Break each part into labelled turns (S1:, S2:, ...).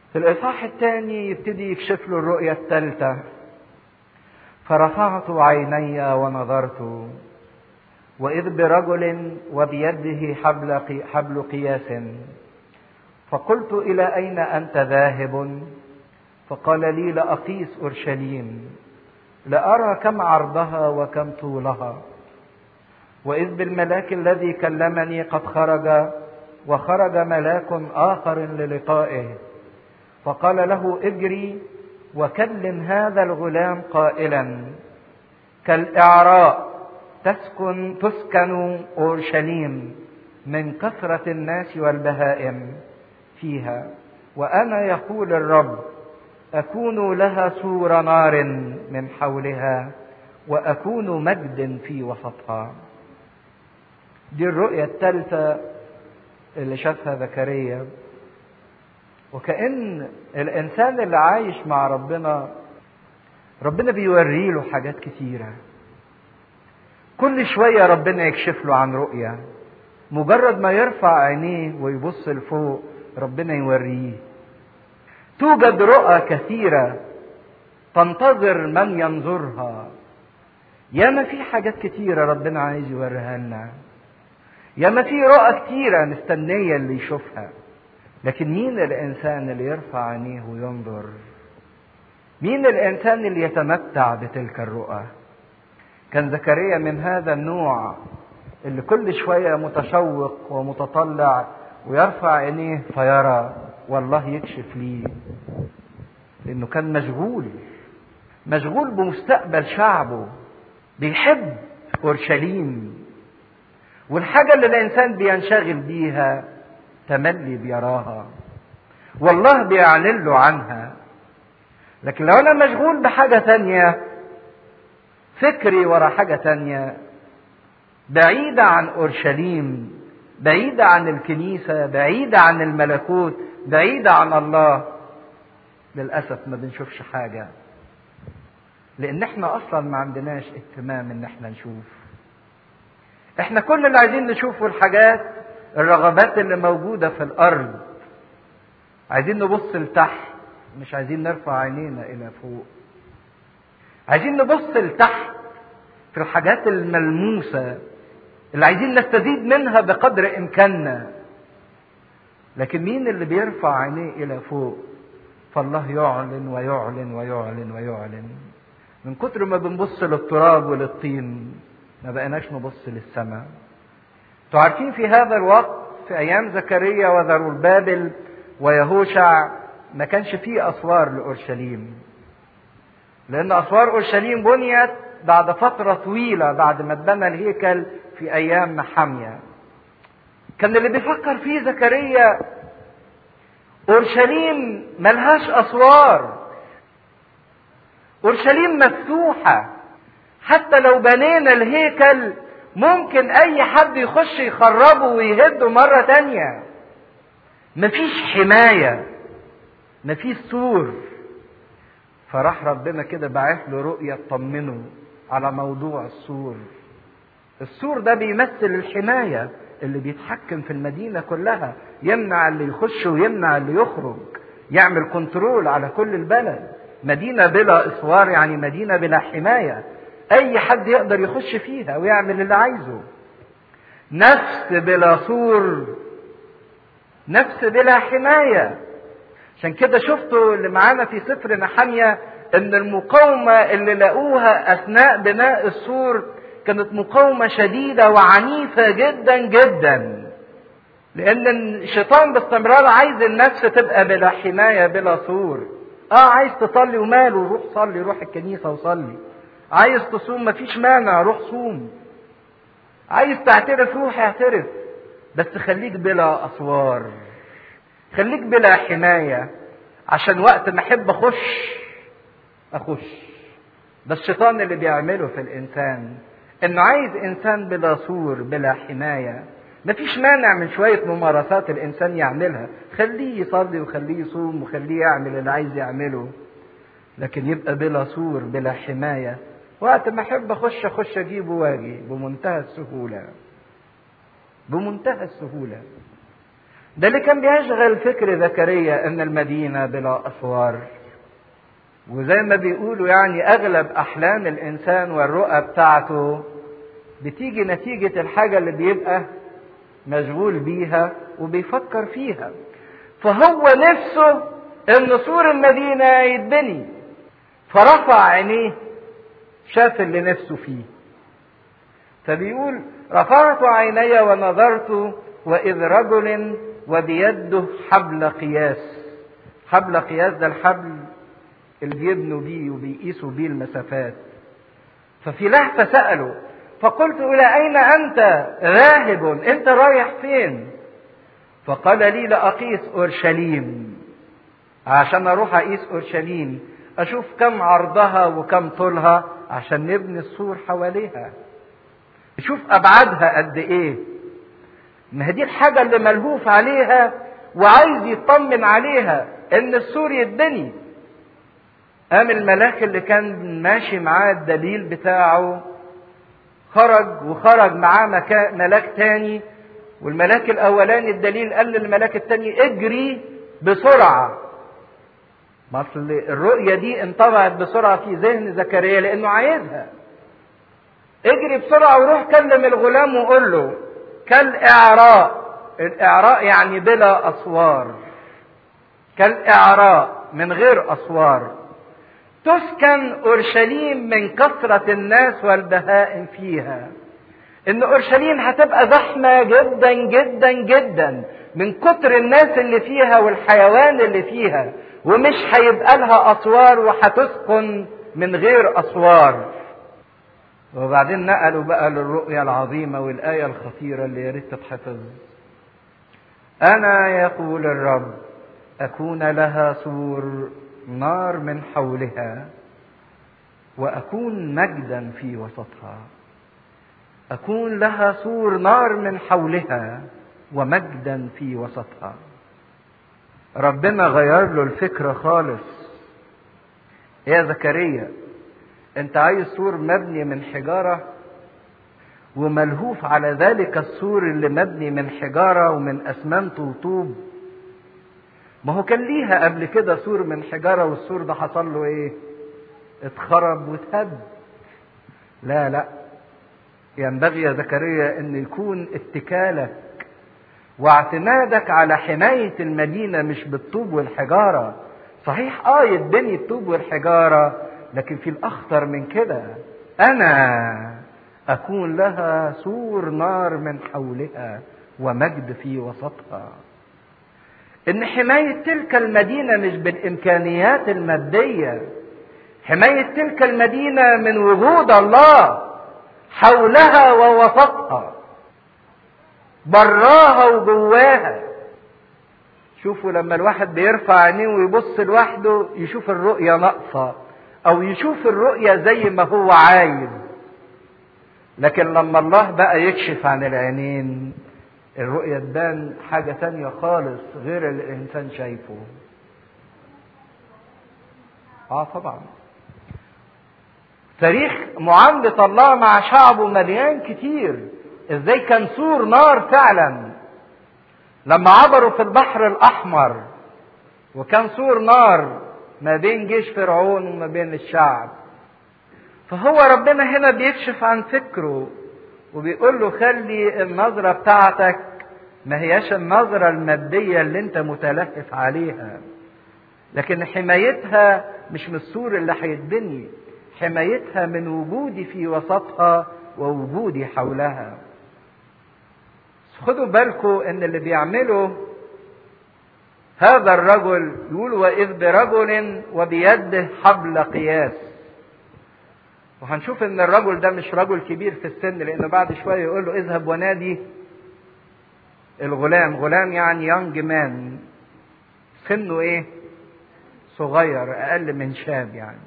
S1: في الإصحاح الثاني يبتدي يكشف له الرؤية الثالثة فرفعت عيني ونظرت وإذ برجل وبيده حبل حبل قياس فقلت إلى أين أنت ذاهب؟ فقال لي لأقيس أورشليم لأرى كم عرضها وكم طولها وإذ بالملاك الذي كلمني قد خرج وخرج ملاك آخر للقائه فقال له اجري وكلم هذا الغلام قائلا كالإعراء تسكن تسكن أورشليم من كثرة الناس والبهائم فيها وأنا يقول الرب أكون لها سور نار من حولها وأكون مجد في وسطها دي الرؤية الثالثة اللي شافها زكريا وكأن الإنسان اللي عايش مع ربنا ربنا بيوري له حاجات كتيرة كل شوية ربنا يكشف له عن رؤية مجرد ما يرفع عينيه ويبص لفوق ربنا يوريه توجد رؤى كثيرة تنتظر من ينظرها ياما في حاجات كتيرة ربنا عايز يوريها لنا ياما في رؤى كتيرة مستنية اللي يشوفها لكن مين الإنسان اللي يرفع عينيه وينظر مين الإنسان اللي يتمتع بتلك الرؤى كان زكريا من هذا النوع اللي كل شوية متشوق ومتطلع ويرفع عينيه فيرى والله يكشف ليه لأنه كان مشغول مشغول بمستقبل شعبه بيحب أورشليم والحاجة اللي الإنسان بينشغل بيها تملي بيراها والله بيعلن له عنها لكن لو أنا مشغول بحاجة تانية فكري ورا حاجة تانية بعيدة عن أورشليم بعيدة عن الكنيسة بعيدة عن الملكوت بعيدة عن الله للأسف ما بنشوفش حاجة لأن احنا أصلا ما عندناش اهتمام إن احنا نشوف احنا كل اللي عايزين نشوفه الحاجات الرغبات اللي موجودة في الأرض عايزين نبص لتحت مش عايزين نرفع عينينا إلى فوق عايزين نبص لتحت في الحاجات الملموسة اللي عايزين نستزيد منها بقدر إمكاننا لكن مين اللي بيرفع عينيه إلى فوق فالله يعلن ويعلن ويعلن ويعلن من كتر ما بنبص للتراب وللطين ما بقيناش نبص للسماء انتوا عارفين في هذا الوقت في ايام زكريا وذربابل ويهوشع ما كانش فيه اسوار لاورشليم لان اسوار اورشليم بنيت بعد فتره طويله بعد ما اتبنى الهيكل في ايام محاميه كان اللي بيفكر فيه زكريا اورشليم ملهاش اسوار اورشليم مفتوحه حتى لو بنينا الهيكل ممكن اي حد يخش يخربه ويهده مرة تانية مفيش حماية مفيش سور فراح ربنا كده باعث له رؤية تطمنه على موضوع السور السور ده بيمثل الحماية اللي بيتحكم في المدينة كلها يمنع اللي يخش ويمنع اللي يخرج يعمل كنترول على كل البلد مدينة بلا اسوار يعني مدينة بلا حماية اي حد يقدر يخش فيها ويعمل اللي عايزه نفس بلا سور نفس بلا حماية عشان كده شفتوا اللي معانا في سفر نحمية ان المقاومة اللي لقوها اثناء بناء السور كانت مقاومة شديدة وعنيفة جدا جدا لان الشيطان باستمرار عايز النفس تبقى بلا حماية بلا سور اه عايز تصلي وماله روح صلي روح الكنيسة وصلي عايز تصوم مفيش مانع روح صوم عايز تعترف روح اعترف بس خليك بلا اسوار خليك بلا حماية عشان وقت ما احب اخش اخش ده الشيطان اللي بيعمله في الانسان انه عايز انسان بلا سور بلا حماية مفيش مانع من شوية ممارسات الانسان يعملها خليه يصلي وخليه يصوم وخليه يعمل اللي عايز يعمله لكن يبقى بلا سور بلا حماية وقت ما احب اخش اخش اجيبه واجي بمنتهى السهولة بمنتهى السهولة ده اللي كان بيشغل فكر زكريا ان المدينة بلا اسوار وزي ما بيقولوا يعني اغلب احلام الانسان والرؤى بتاعته بتيجي نتيجة الحاجة اللي بيبقى مشغول بيها وبيفكر فيها فهو نفسه ان سور المدينة يتبني فرفع عينيه شاف اللي نفسه فيه فبيقول رفعت عيني ونظرت واذ رجل وبيده حبل قياس حبل قياس ده الحبل اللي بيبنوا بيه وبيقيسوا بيه المسافات ففي لهفة سأله فقلت إلى أين أنت ذاهب أنت رايح فين فقال لي لأقيس أورشليم عشان أروح أقيس أورشليم أشوف كم عرضها وكم طولها عشان نبني السور حواليها شوف أبعادها قد إيه ما هي دي الحاجة اللي ملهوف عليها وعايز يطمن عليها إن السور يتبني قام الملاك اللي كان ماشي معاه الدليل بتاعه خرج وخرج معاه مكا... ملاك تاني والملاك الاولاني الدليل قال للملاك التاني اجري بسرعه ما اصل الرؤيه دي انطبعت بسرعه في ذهن زكريا لانه عايزها اجري بسرعه وروح كلم الغلام وقول له كالاعراء الاعراء يعني بلا اسوار كالاعراء من غير اسوار تسكن اورشليم من كثره الناس والبهائم فيها ان اورشليم هتبقى زحمه جدا جدا جدا من كتر الناس اللي فيها والحيوان اللي فيها ومش هيبقى لها اسوار وهتسكن من غير اسوار وبعدين نقلوا بقى للرؤيا العظيمه والايه الخطيره اللي يا ريت تتحفظ انا يقول الرب اكون لها سور نار من حولها واكون مجدا في وسطها اكون لها سور نار من حولها ومجدا في وسطها ربنا غير له الفكره خالص يا زكريا انت عايز سور مبني من حجاره وملهوف على ذلك السور اللي مبني من حجاره ومن اسمنت وطوب ما هو كان ليها قبل كده سور من حجاره والسور ده حصل له ايه اتخرب واتهد لا لا ينبغي يا زكريا ان يكون اتكالك واعتمادك على حماية المدينة مش بالطوب والحجارة صحيح اه يتبني الطوب والحجارة لكن في الاخطر من كده انا اكون لها سور نار من حولها ومجد في وسطها ان حماية تلك المدينة مش بالامكانيات المادية حماية تلك المدينة من وجود الله حولها ووسطها براها وجواها شوفوا لما الواحد بيرفع عينيه ويبص لوحده يشوف الرؤية ناقصة او يشوف الرؤية زي ما هو عايز لكن لما الله بقى يكشف عن العينين الرؤية تبان حاجة تانية خالص غير اللي الإنسان شايفه. آه طبعا. تاريخ معاملة الله مع شعبه مليان كتير. إزاي كان سور نار فعلا. لما عبروا في البحر الأحمر وكان سور نار ما بين جيش فرعون وما بين الشعب. فهو ربنا هنا بيكشف عن فكره وبيقول له خلي النظرة بتاعتك ما هياش النظرة المادية اللي انت متلهف عليها لكن حمايتها مش من السور اللي هيتبني حمايتها من وجودي في وسطها ووجودي حولها خدوا بالكم ان اللي بيعمله هذا الرجل يقول واذ برجل وبيده حبل قياس وهنشوف ان الرجل ده مش رجل كبير في السن لانه بعد شويه يقول له اذهب ونادي الغلام غلام يعني يونج مان سنه ايه صغير اقل من شاب يعني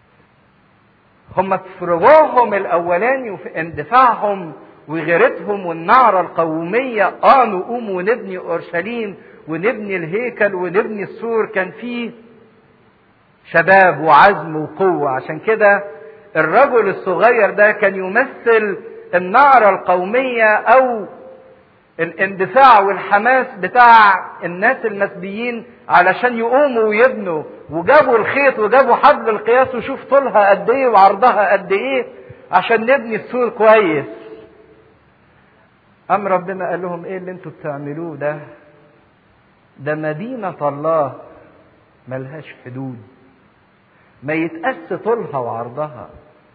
S1: هم في رجوعهم الاولاني وفي اندفاعهم وغيرتهم والنعرة القومية اه نقوم ونبني اورشليم ونبني الهيكل ونبني السور كان فيه شباب وعزم وقوة عشان كده الرجل الصغير ده كان يمثل النعرة القومية أو الاندفاع والحماس بتاع الناس المسبيين علشان يقوموا ويبنوا وجابوا الخيط وجابوا حبل القياس وشوف طولها قد ايه وعرضها قد ايه عشان نبني السور كويس أم ربنا قال لهم إيه اللي أنتوا بتعملوه ده؟ ده مدينة الله ملهاش حدود ما يتقاس طولها وعرضها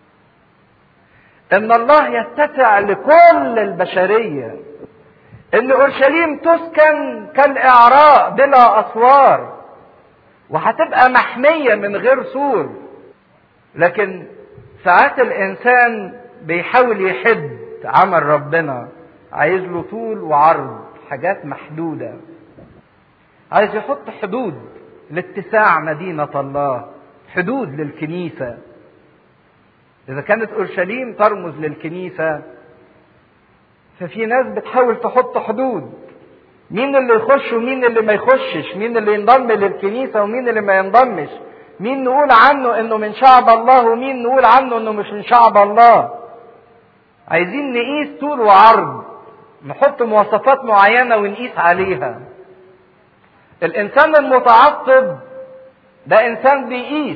S1: ان الله يتسع لكل البشريه ان اورشليم تسكن كالاعراء بلا اسوار وهتبقى محميه من غير سور لكن ساعات الانسان بيحاول يحد عمل ربنا عايز له طول وعرض حاجات محدوده عايز يحط حدود لاتساع مدينه الله حدود للكنيسه إذا كانت أورشليم ترمز للكنيسة ففي ناس بتحاول تحط حدود مين اللي يخش ومين اللي ما يخشش مين اللي ينضم للكنيسة ومين اللي ما ينضمش مين نقول عنه انه من شعب الله ومين نقول عنه انه مش من شعب الله عايزين نقيس طول وعرض نحط مواصفات معينة ونقيس عليها الانسان المتعصب ده انسان بيقيس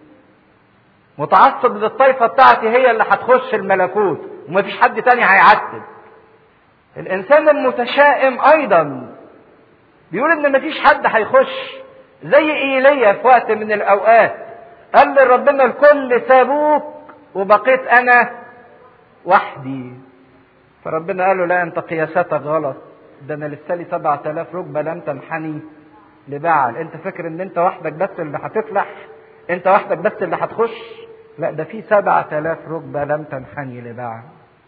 S1: متعصب للطائفه بتاعتي هي اللي هتخش الملكوت ومفيش حد تاني هيعتب الانسان المتشائم ايضا بيقول ان مفيش حد هيخش زي ايليا في وقت من الاوقات قال لربنا الكل سابوك وبقيت انا وحدي فربنا قال له لا انت قياساتك غلط ده انا لسه لي 7000 ركبه لم تنحني لبعل انت فاكر ان انت وحدك بس اللي هتفلح انت وحدك بس اللي هتخش لا ده في سبعة آلاف ركبة لم تنحني لبعل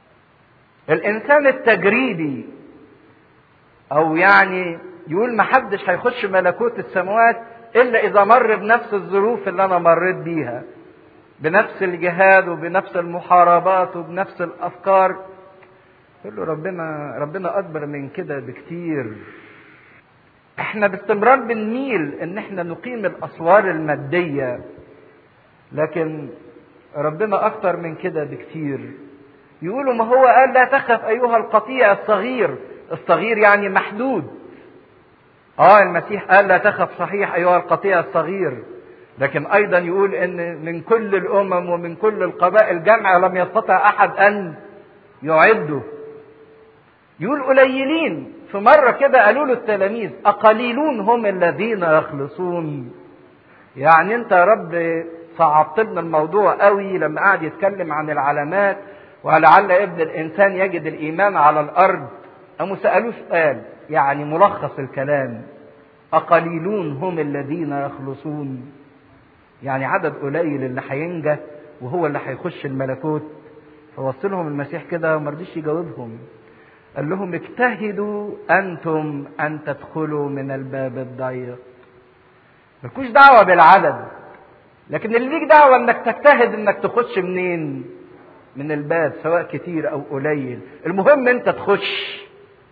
S1: الإنسان التجريبي أو يعني يقول ما حدش هيخش ملكوت السماوات إلا إذا مر بنفس الظروف اللي أنا مريت بيها بنفس الجهاد وبنفس المحاربات وبنفس الأفكار يقول له ربنا ربنا أكبر من كده بكتير احنا باستمرار بنميل ان احنا نقيم الاسوار الماديه لكن ربنا اكتر من كده بكتير يقولوا ما هو قال لا تخف ايها القطيع الصغير الصغير يعني محدود اه المسيح قال لا تخف صحيح ايها القطيع الصغير لكن ايضا يقول ان من كل الامم ومن كل القبائل جمع لم يستطع احد ان يعده يقول قليلين في مرة كده قالوا له التلاميذ أقليلون هم الذين يخلصون يعني أنت يا رب صعبت لنا الموضوع قوي لما قعد يتكلم عن العلامات ولعل ابن الإنسان يجد الإيمان على الأرض قاموا سألوه سؤال يعني ملخص الكلام أقليلون هم الذين يخلصون يعني عدد قليل اللي هينجى وهو اللي هيخش الملكوت فوصلهم المسيح كده وما رضيش يجاوبهم قال لهم اجتهدوا انتم ان تدخلوا من الباب الضيق ملكوش دعوه بالعدد لكن اللي ليك دعوه انك تجتهد انك تخش منين من الباب سواء كتير او قليل المهم انت تخش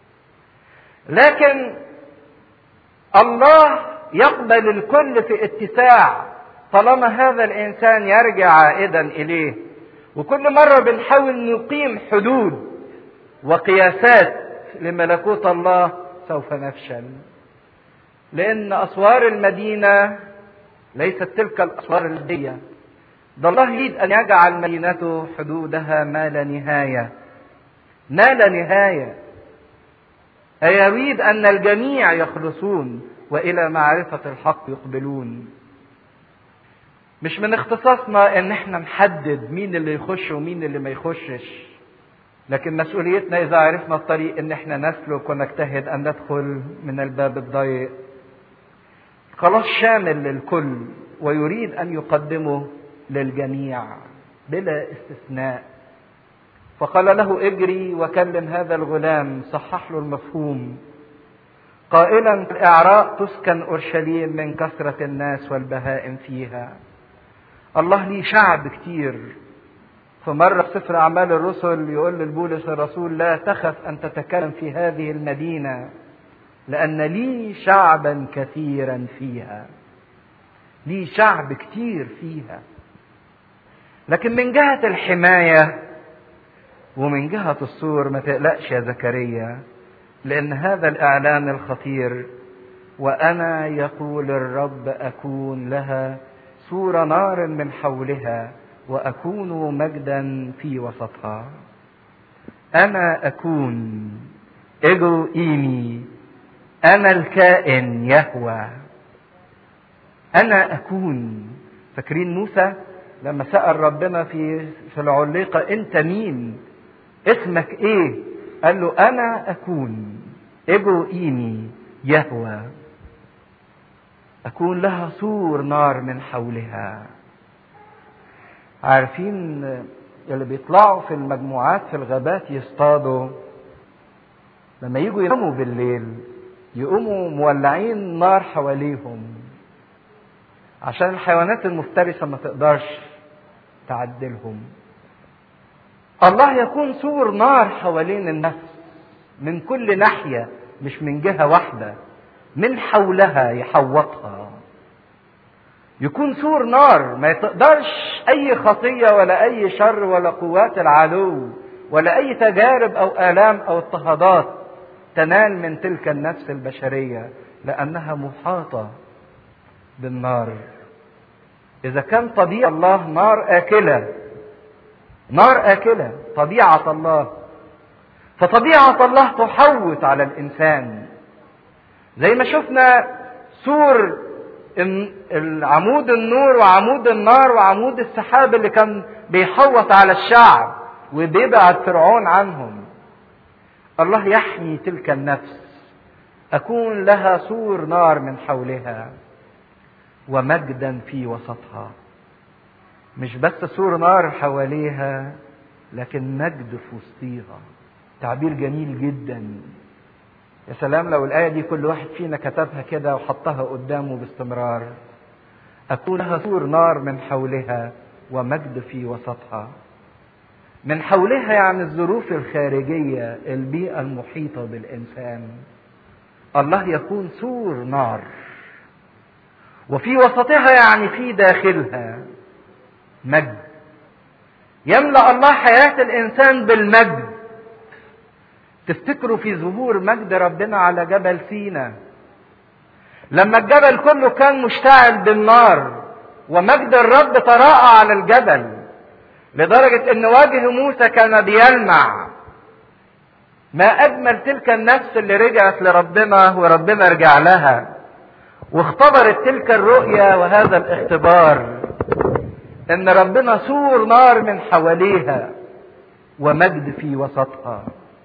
S1: لكن الله يقبل الكل في اتساع طالما هذا الانسان يرجع عائدا اليه وكل مره بنحاول نقيم حدود وقياسات لملكوت الله سوف نفشل لان اسوار المدينه ليست تلك الاسوار الماديه ده الله يريد ان يجعل مدينته حدودها ما لا نهايه ما لا نهايه أيريد أن الجميع يخلصون وإلى معرفة الحق يقبلون مش من اختصاصنا ان احنا نحدد مين اللي يخش ومين اللي ما يخشش لكن مسؤوليتنا اذا عرفنا الطريق ان احنا نسلك ونجتهد ان ندخل من الباب الضيق خلاص شامل للكل ويريد ان يقدمه للجميع بلا استثناء فقال له اجري وكلم هذا الغلام صحح له المفهوم قائلا الاعراء تسكن اورشليم من كثره الناس والبهائم فيها الله ليه شعب كتير فمرة في سفر أعمال الرسل يقول للبولس الرسول لا تخف أن تتكلم في هذه المدينة لأن لي شعبا كثيرا فيها لي شعب كتير فيها لكن من جهة الحماية ومن جهة السور ما تقلقش يا زكريا لأن هذا الإعلان الخطير وأنا يقول الرب أكون لها سور نار من حولها وأكون مجدا في وسطها أنا أكون إيجو إيمي أنا الكائن يهوى أنا أكون فاكرين موسى لما سأل ربنا في في العليقة أنت مين؟ اسمك إيه؟ قال له أنا أكون إيجو إيمي يهوى أكون لها سور نار من حولها عارفين اللي بيطلعوا في المجموعات في الغابات يصطادوا لما يجوا يناموا بالليل يقوموا مولعين نار حواليهم عشان الحيوانات المفترسة ما تقدرش تعدلهم الله يكون سور نار حوالين النفس من كل ناحية مش من جهة واحدة من حولها يحوطها يكون سور نار ما تقدرش اي خطيه ولا اي شر ولا قوات العدو ولا اي تجارب او الام او اضطهادات تنال من تلك النفس البشريه لانها محاطه بالنار اذا كان طبيعه الله نار اكله نار اكله طبيعه الله فطبيعه الله تحوط على الانسان زي ما شفنا سور العمود النور وعمود النار وعمود السحاب اللي كان بيحوط على الشعب وبيبعد فرعون عنهم الله يحمي تلك النفس اكون لها سور نار من حولها ومجدا في وسطها مش بس سور نار حواليها لكن مجد في وسطيها تعبير جميل جدا يا سلام لو الآية دي كل واحد فينا كتبها كده وحطها قدامه باستمرار أكون لها سور نار من حولها ومجد في وسطها من حولها يعني الظروف الخارجية البيئة المحيطة بالإنسان الله يكون سور نار وفي وسطها يعني في داخلها مجد يملأ الله حياة الإنسان بالمجد تفتكروا في ظهور مجد ربنا على جبل سينا لما الجبل كله كان مشتعل بالنار ومجد الرب تراءى على الجبل لدرجة ان وجه موسى كان بيلمع ما اجمل تلك النفس اللي رجعت لربنا وربنا رجع لها واختبرت تلك الرؤية وهذا الاختبار ان ربنا سور نار من حواليها ومجد في وسطها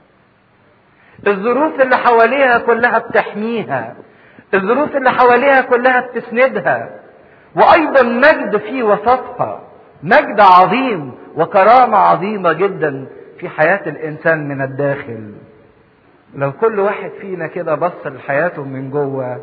S1: الظروف اللي حواليها كلها بتحميها الظروف اللي حواليها كلها بتسندها وايضا مجد في وسطها مجد عظيم وكرامه عظيمه جدا في حياه الانسان من الداخل لو كل واحد فينا كده بص لحياته من جوه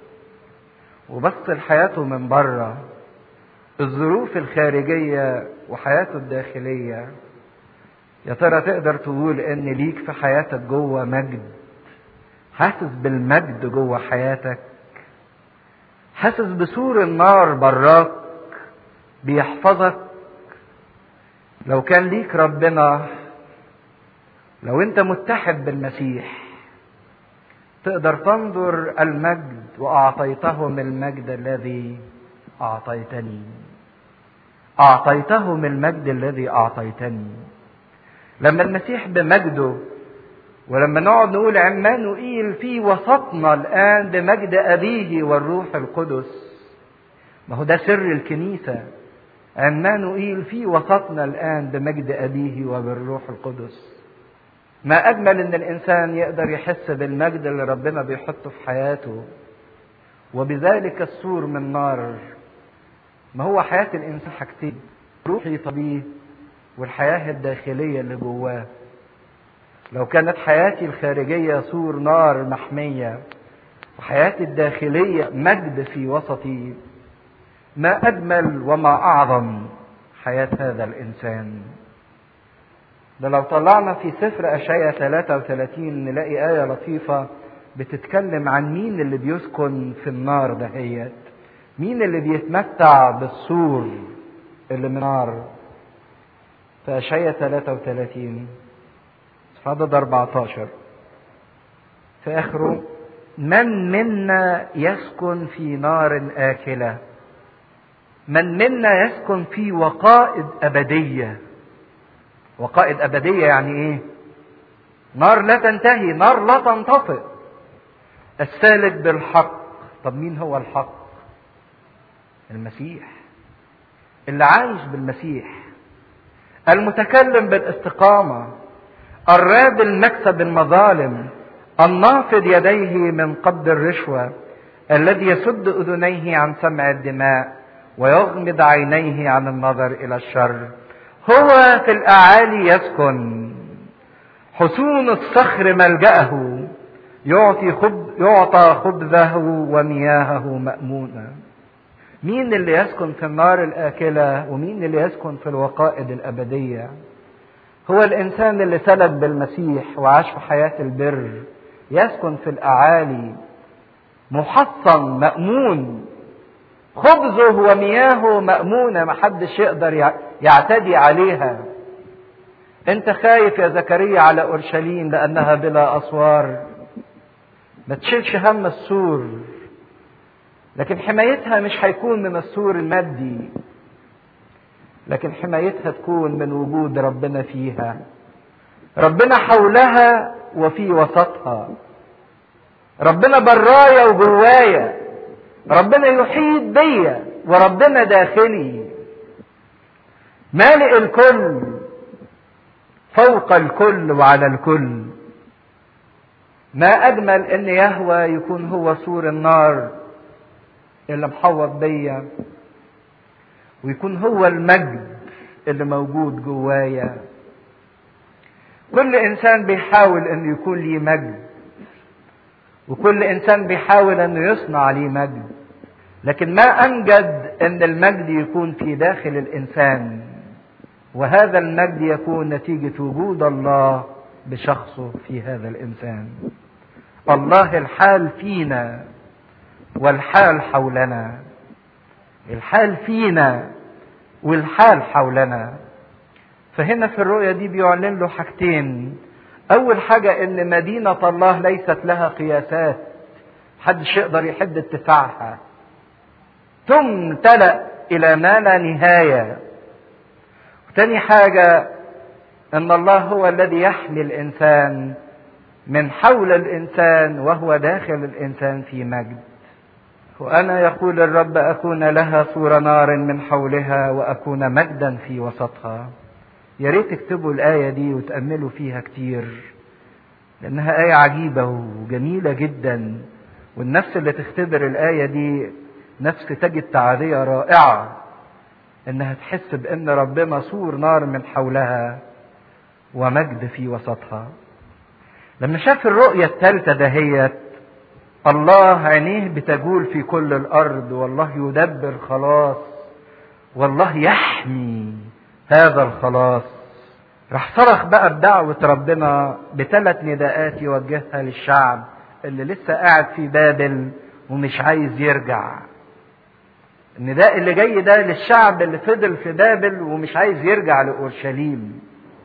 S1: وبص لحياته من بره الظروف الخارجيه وحياته الداخليه يا ترى تقدر تقول ان ليك في حياتك جوه مجد حاسس بالمجد جوه حياتك حاسس بسور النار براك بيحفظك لو كان ليك ربنا لو انت متحد بالمسيح تقدر تنظر المجد واعطيتهم المجد الذي اعطيتني اعطيتهم المجد الذي اعطيتني لما المسيح بمجده ولما نقعد نقول عمانوئيل في وسطنا الآن بمجد أبيه والروح القدس ما هو ده سر الكنيسة عمانوئيل في وسطنا الآن بمجد أبيه وبالروح القدس ما أجمل إن الإنسان يقدر يحس بالمجد اللي ربنا بيحطه في حياته وبذلك السور من نار ما هو حياة الإنسان حاجتين روحي طبيعي والحياة الداخلية اللي جواه لو كانت حياتي الخارجية سور نار محمية وحياتي الداخلية مجد في وسطي ما أجمل وما أعظم حياة هذا الإنسان ده لو طلعنا في سفر أشعياء 33 نلاقي آية لطيفة بتتكلم عن مين اللي بيسكن في النار دهيت مين اللي بيتمتع بالسور اللي من نار في أشعياء 33 عدد 14 في آخره من منا يسكن في نار آكلة من منا يسكن في وقائد أبدية وقائد أبدية يعني إيه نار لا تنتهي نار لا تنطفئ السالك بالحق طب مين هو الحق المسيح اللي عايش بالمسيح المتكلم بالاستقامة الراد المكسب المظالم النافض يديه من قبض الرشوة الذي يسد أذنيه عن سمع الدماء ويغمض عينيه عن النظر إلى الشر هو في الأعالي يسكن حصون الصخر ملجأه يعطي خب يعطى خبزه ومياهه مأمونة مين اللي يسكن في النار الآكلة ومين اللي يسكن في الوقائد الأبدية هو الإنسان اللي سلك بالمسيح وعاش في حياة البر يسكن في الأعالي محصن مأمون خبزه ومياهه مأمونة محدش يقدر يعتدي عليها انت خايف يا زكريا على اورشليم لانها بلا اسوار ما تشيلش هم السور لكن حمايتها مش هيكون من السور المادي لكن حمايتها تكون من وجود ربنا فيها ربنا حولها وفي وسطها ربنا برايا وجوايا ربنا يحيط بيا وربنا داخلي مالئ الكل فوق الكل وعلى الكل ما اجمل ان يهوى يكون هو سور النار اللي محوط بيا ويكون هو المجد اللي موجود جوايا كل انسان بيحاول انه يكون ليه مجد وكل انسان بيحاول انه يصنع ليه مجد لكن ما امجد ان المجد يكون في داخل الانسان وهذا المجد يكون نتيجه وجود الله بشخصه في هذا الانسان الله الحال فينا والحال حولنا الحال فينا والحال حولنا فهنا في الرؤية دي بيعلن له حاجتين أول حاجة إن مدينة الله ليست لها قياسات محدش يقدر يحد اتساعها تمتلأ إلى ما لا نهاية تاني حاجة أن الله هو الذي يحمي الإنسان من حول الإنسان وهو داخل الإنسان في مجد وأنا يقول الرب أكون لها سور نار من حولها وأكون مجدا في وسطها يا ريت تكتبوا الآية دي وتأملوا فيها كتير لأنها آية عجيبة وجميلة جدا والنفس اللي تختبر الآية دي نفس تجد تعالية رائعة إنها تحس بأن ربنا سور نار من حولها ومجد في وسطها لما شاف الرؤية الثالثة دهيت الله عينيه بتجول في كل الأرض والله يدبر خلاص والله يحمي هذا الخلاص راح صرخ بقى بدعوة ربنا بثلاث نداءات يوجهها للشعب اللي لسه قاعد في بابل ومش عايز يرجع النداء اللي جاي ده للشعب اللي فضل في بابل ومش عايز يرجع لأورشليم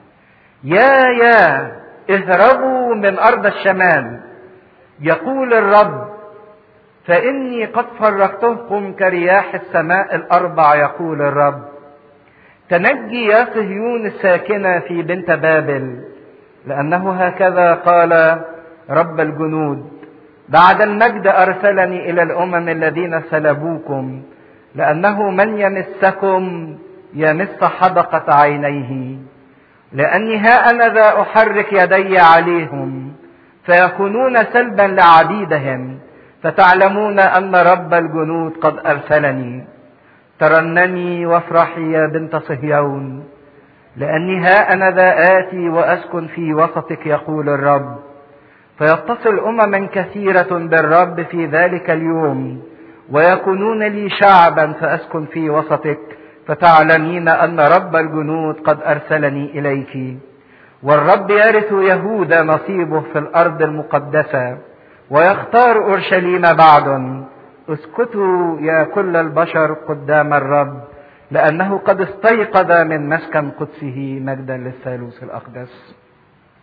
S1: يا يا اهربوا من أرض الشمال يقول الرب فإني قد فرقتكم كرياح السماء الأربع يقول الرب تنجي يا صهيون الساكنة في بنت بابل لأنه هكذا قال رب الجنود بعد المجد أرسلني إلى الأمم الذين سلبوكم لأنه من يمسكم يمس حدقة عينيه لأني ها أنا ذا أحرك يدي عليهم فيكونون سلبا لعبيدهم فتعلمون أن رب الجنود قد أرسلني ترنمي وافرحي يا بنت صهيون لأني ها أنا ذا آتي وأسكن في وسطك يقول الرب فيتصل أمما كثيرة بالرب في ذلك اليوم ويكونون لي شعبا فأسكن في وسطك فتعلمين أن رب الجنود قد أرسلني إليك والرب يرث يهوذا نصيبه في الأرض المقدسة ويختار أورشليم بعد اسكتوا يا كل البشر قدام الرب لأنه قد استيقظ من مسكن قدسه مجدا للثالوث الأقدس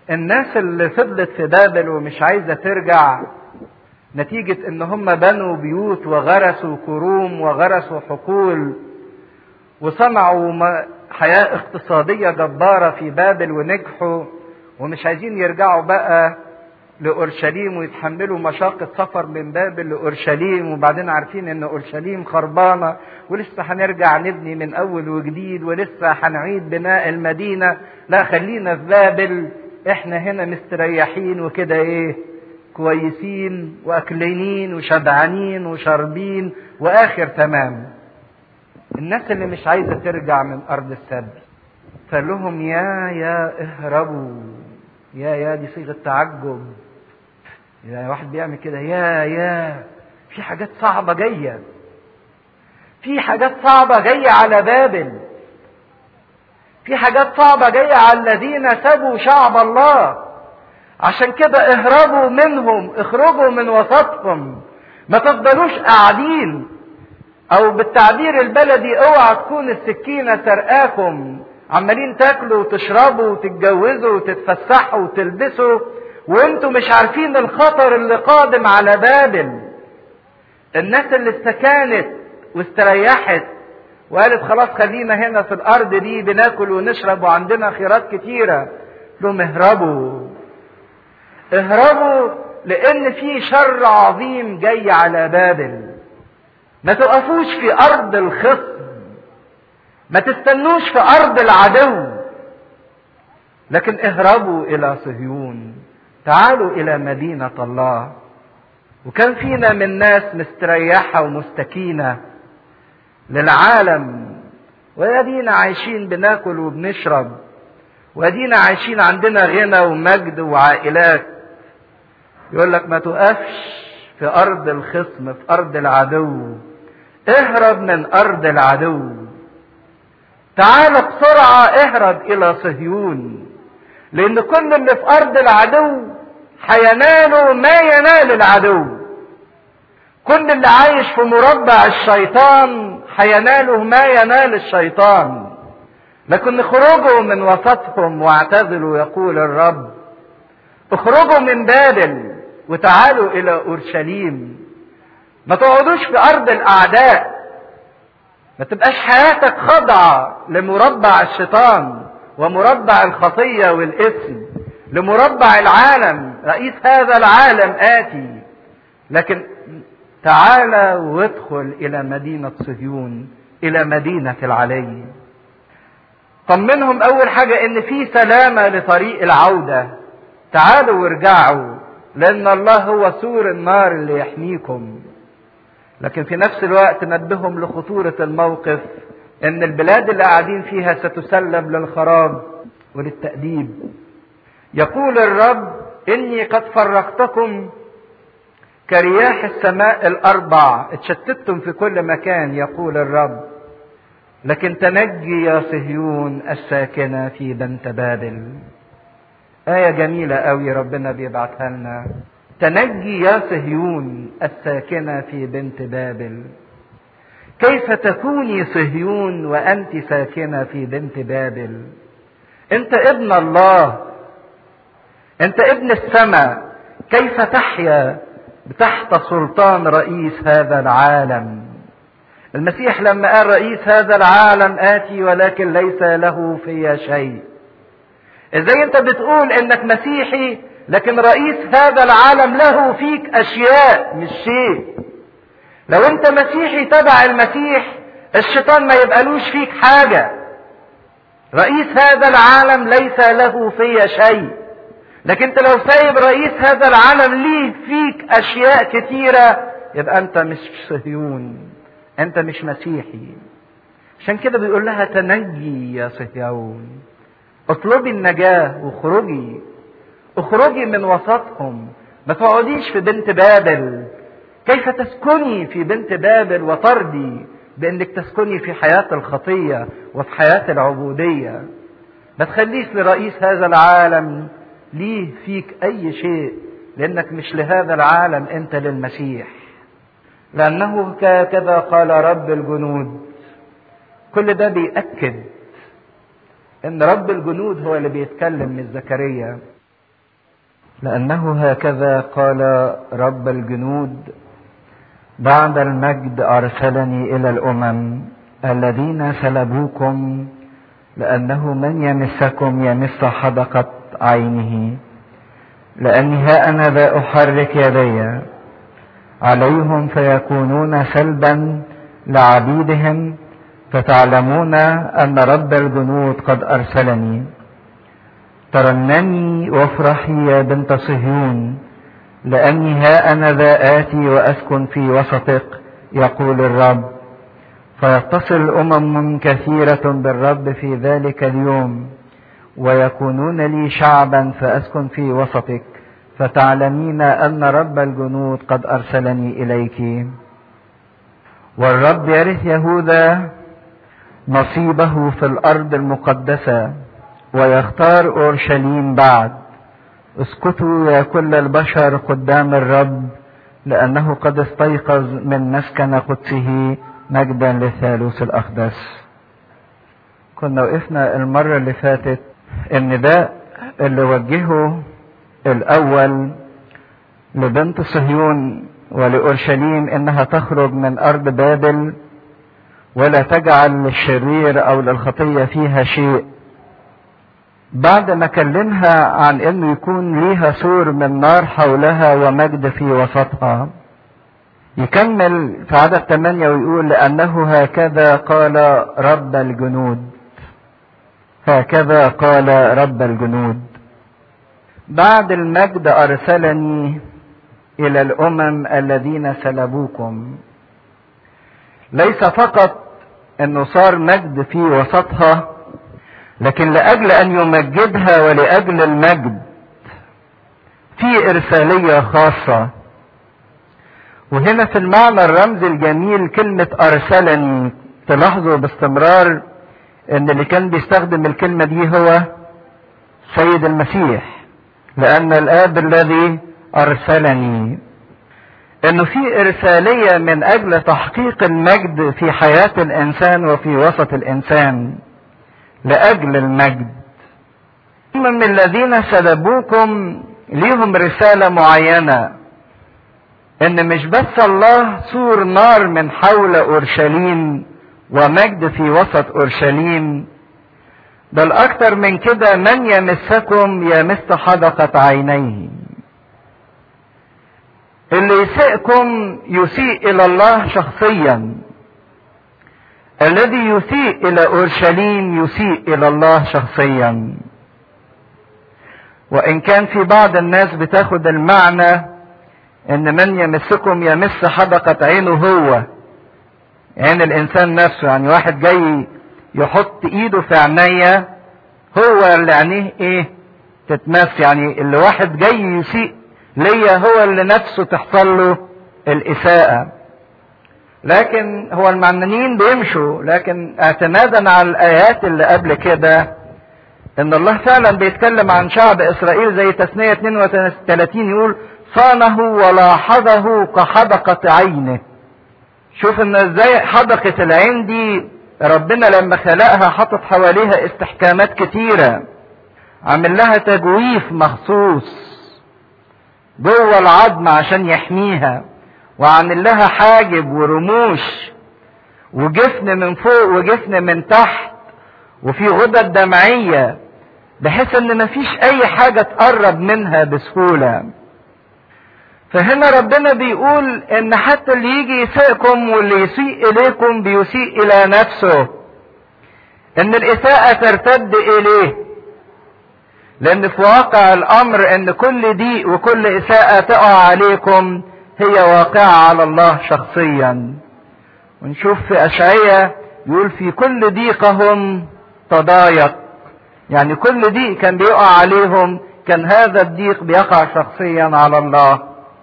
S1: الناس اللي فضلت في بابل ومش عايزة ترجع نتيجة ان هم بنوا بيوت وغرسوا كروم وغرسوا حقول وصنعوا حياة اقتصادية جبارة في بابل ونجحوا ومش عايزين يرجعوا بقى لأورشليم ويتحملوا مشاقة سفر من بابل لأورشليم وبعدين عارفين إن أورشليم خربانة ولسه هنرجع نبني من أول وجديد ولسه هنعيد بناء المدينة لا خلينا في بابل إحنا هنا مستريحين وكده إيه كويسين وأكلينين وشبعانين وشاربين وآخر تمام الناس اللي مش عايزة ترجع من أرض السبي فقال لهم يا يا اهربوا يا يا دي صيغة تعجب إذا واحد بيعمل كده يا يا في حاجات صعبة جاية في حاجات صعبة جاية على بابل في حاجات صعبة جاية على الذين سبوا شعب الله عشان كده اهربوا منهم اخرجوا من وسطهم ما تفضلوش قاعدين او بالتعبير البلدي اوعى تكون السكينة سرقاكم عمالين تاكلوا وتشربوا وتتجوزوا وتتفسحوا وتلبسوا وانتوا مش عارفين الخطر اللي قادم على بابل الناس اللي استكانت واستريحت وقالت خلاص خلينا هنا في الارض دي بناكل ونشرب وعندنا خيرات كتيرة لهم اهربوا اهربوا لان في شر عظيم جاي على بابل ما تقفوش في ارض الخصم ما تستنوش في ارض العدو لكن اهربوا الى صهيون تعالوا الى مدينه الله وكان فينا من ناس مستريحه ومستكينه للعالم ويدينا عايشين بناكل وبنشرب وادينا عايشين عندنا غنى ومجد وعائلات يقول لك ما تقفش في ارض الخصم في ارض العدو اهرب من ارض العدو تعال بسرعة اهرب الى صهيون لان كل اللي في ارض العدو هينالوا ما ينال العدو كل اللي عايش في مربع الشيطان هيناله ما ينال الشيطان لكن اخرجوا من وسطهم واعتزلوا يقول الرب اخرجوا من بابل وتعالوا الى اورشليم ما تقعدوش في ارض الاعداء ما تبقاش حياتك خاضعة لمربع الشيطان ومربع الخطية والإثم لمربع العالم رئيس هذا العالم آتي لكن تعال وادخل إلى مدينة صهيون إلى مدينة العلي طمنهم أول حاجة إن في سلامة لطريق العودة تعالوا وارجعوا لأن الله هو سور النار اللي يحميكم لكن في نفس الوقت نبههم لخطورة الموقف ان البلاد اللي قاعدين فيها ستسلم للخراب وللتأديب يقول الرب اني قد فرقتكم كرياح السماء الاربع اتشتتم في كل مكان يقول الرب لكن تنجي يا صهيون الساكنة في بنت بابل آية جميلة قوي ربنا بيبعتها لنا تنجي يا صهيون الساكنة في بنت بابل كيف تكوني صهيون وأنت ساكنة في بنت بابل أنت ابن الله أنت ابن السماء كيف تحيا تحت سلطان رئيس هذا العالم المسيح لما قال رئيس هذا العالم آتي ولكن ليس له في شيء ازاي انت بتقول انك مسيحي لكن رئيس هذا العالم له فيك اشياء مش شيء لو انت مسيحي تبع المسيح الشيطان ما يبقالوش فيك حاجة رئيس هذا العالم ليس له في شيء لكن انت لو سايب رئيس هذا العالم ليه فيك اشياء كتيرة يبقى انت مش صهيون انت مش مسيحي عشان كده بيقول لها تنجي يا صهيون اطلبي النجاة واخرجي اخرجي من وسطهم ما تقعديش في بنت بابل كيف تسكني في بنت بابل وترضي بانك تسكني في حياة الخطية وفي حياة العبودية ما تخليش لرئيس هذا العالم ليه فيك اي شيء لانك مش لهذا العالم انت للمسيح لانه هكذا قال رب الجنود كل ده بيأكد ان رب الجنود هو اللي بيتكلم من زكريا لأنه هكذا قال رب الجنود بعد المجد أرسلني إلى الأمم الذين سلبوكم لأنه من يمسكم يمس حدقة عينه لأني ها أنا ذا أحرك يدي عليهم فيكونون سلبا لعبيدهم فتعلمون أن رب الجنود قد أرسلني ترنمي وافرحي يا بنت صهيون لأني ها أنا ذا آتي وأسكن في وسطك يقول الرب فيتصل أمم كثيرة بالرب في ذلك اليوم ويكونون لي شعبا فأسكن في وسطك فتعلمين أن رب الجنود قد أرسلني إليك والرب يرث يهوذا نصيبه في الأرض المقدسة ويختار أورشليم بعد اسكتوا يا كل البشر قدام الرب لأنه قد استيقظ من مسكن قدسه مجدا للثالوث الأقدس كنا وقفنا المرة اللي فاتت النداء اللي وجهه الأول لبنت صهيون ولأورشليم إنها تخرج من أرض بابل ولا تجعل للشرير أو للخطية فيها شيء بعد ما كلمها عن انه يكون ليها سور من نار حولها ومجد في وسطها يكمل في عدد 8 ويقول لأنه هكذا قال رب الجنود هكذا قال رب الجنود بعد المجد أرسلني إلى الأمم الذين سلبوكم ليس فقط أنه صار مجد في وسطها لكن لأجل أن يمجدها ولأجل المجد في إرسالية خاصة وهنا في المعنى الرمزي الجميل كلمة أرسلني تلاحظوا باستمرار أن اللي كان بيستخدم الكلمة دي هو سيد المسيح لأن الآب الذي أرسلني أنه في إرسالية من أجل تحقيق المجد في حياة الإنسان وفي وسط الإنسان لأجل المجد من الذين سلبوكم ليهم رسالة معينة ان مش بس الله سور نار من حول اورشليم ومجد في وسط اورشليم بل اكتر من كده من يمسكم يمس حدقة عينيه اللي يسيئكم يسيء الى الله شخصيا الذي يسيء الى اورشليم يسيء الى الله شخصيا وان كان في بعض الناس بتاخد المعنى ان من يمسكم يمس حدقة عينه هو عين الانسان نفسه يعني واحد جاي يحط ايده في عينيا هو اللي عينيه ايه تتمس يعني اللي واحد جاي يسيء ليا هو اللي نفسه تحصل له الاساءة لكن هو المعنيين بيمشوا لكن اعتمادا على الايات اللي قبل كده ان الله فعلا بيتكلم عن شعب اسرائيل زي تثنية 32 يقول صانه ولاحظه كحدقة عينه شوف ان ازاي حدقة العين دي ربنا لما خلقها حطت حواليها استحكامات كتيرة عمل لها تجويف مخصوص جوه العظم عشان يحميها وعمل لها حاجب ورموش وجفن من فوق وجفن من تحت وفي غدد دمعية بحيث ان مفيش اي حاجة تقرب منها بسهولة فهنا ربنا بيقول ان حتى اللي يجي يسيئكم واللي يسيء اليكم بيسيء الى نفسه ان الاساءة ترتد اليه لان في واقع الامر ان كل ضيق وكل اساءة تقع عليكم هي واقعة على الله شخصيا ونشوف في اشعية يقول في كل ضيقهم تضايق يعني كل ضيق كان بيقع عليهم كان هذا الضيق بيقع شخصيا على الله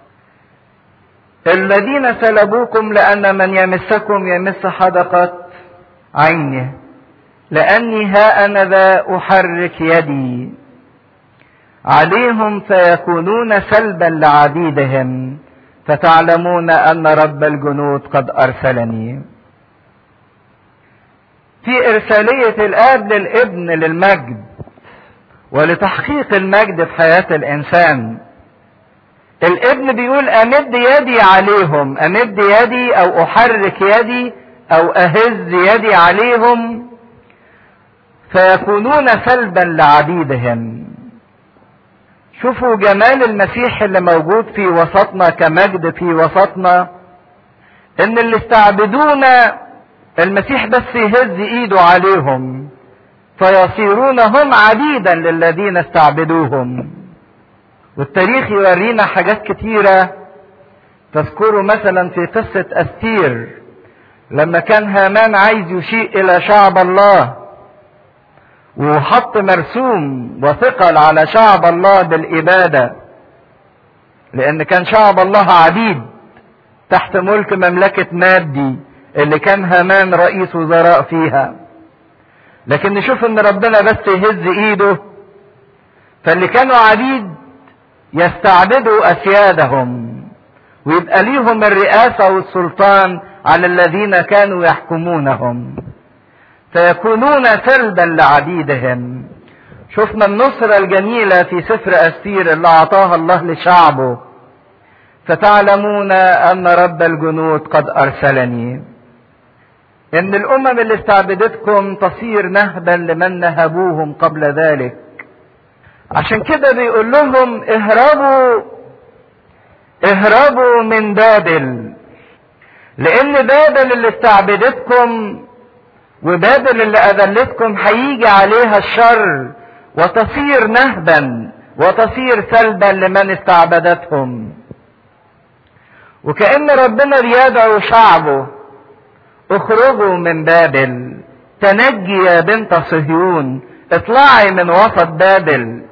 S1: الذين سلبوكم لأن من يمسكم يمس حدقة عينه لأني ها أنا ذا أحرك يدي عليهم فيكونون سلبا لعبيدهم فتعلمون أن رب الجنود قد أرسلني في إرسالية الآب للابن للمجد ولتحقيق المجد في حياة الإنسان الابن بيقول امد يدي عليهم امد يدي او احرك يدي او اهز يدي عليهم فيكونون سلبا لعبيدهم شوفوا جمال المسيح اللي موجود في وسطنا كمجد في وسطنا ان اللي استعبدونا المسيح بس يهز ايده عليهم فيصيرون هم عبيدا للذين استعبدوهم والتاريخ يورينا حاجات كتيرة تذكروا مثلا في قصة أستير لما كان هامان عايز يشيء إلى شعب الله وحط مرسوم وثقل على شعب الله بالإبادة لأن كان شعب الله عبيد تحت ملك مملكة مادي اللي كان هامان رئيس وزراء فيها لكن نشوف ان ربنا بس يهز ايده فاللي كانوا عبيد يستعبدوا اسيادهم ويبقى ليهم الرئاسة والسلطان على الذين كانوا يحكمونهم فيكونون سلبا لعبيدهم شفنا النصرة الجميلة في سفر أستير اللي أعطاها الله لشعبه فتعلمون أن رب الجنود قد أرسلني إن الأمم اللي استعبدتكم تصير نهبا لمن نهبوهم قبل ذلك عشان كده بيقول لهم اهربوا اهربوا من بابل لأن بابل اللي استعبدتكم وبابل اللي أذلتكم هيجي عليها الشر وتصير نهبا وتصير سلبا لمن استعبدتهم وكأن ربنا بيدعو شعبه اخرجوا من بابل تنجي يا بنت صهيون اطلعي من وسط بابل